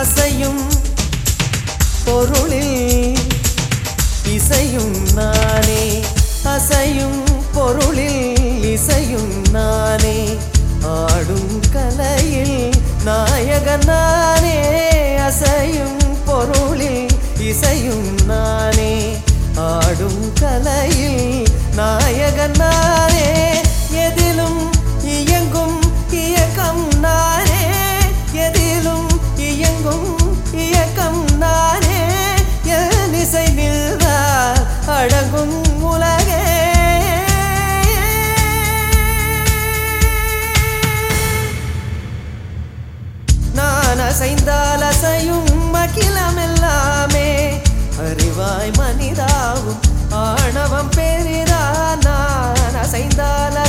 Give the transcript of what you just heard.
அசையும் பொருளில் இசையும் நானே அசையும் பொருளில் இசையும் நானே ஆடும் கலையில் நாயகன் நானே அசையும் பொருளில் இசையும் நானே ஆடும் கலையில் நாயகன் நானே எதிலும் இயங்கும் இயக்கம் நானே எதிலும் இயங்கும் இயக்கம் நானே என் இசை நின்றால் அடங்கும் உலகே நான் அசைந்தால் அசையும் அகிலம் எல்லாமே அறிவாய் மனிதாவும் ஆணவம் பெரிதா நான் அசைந்தால்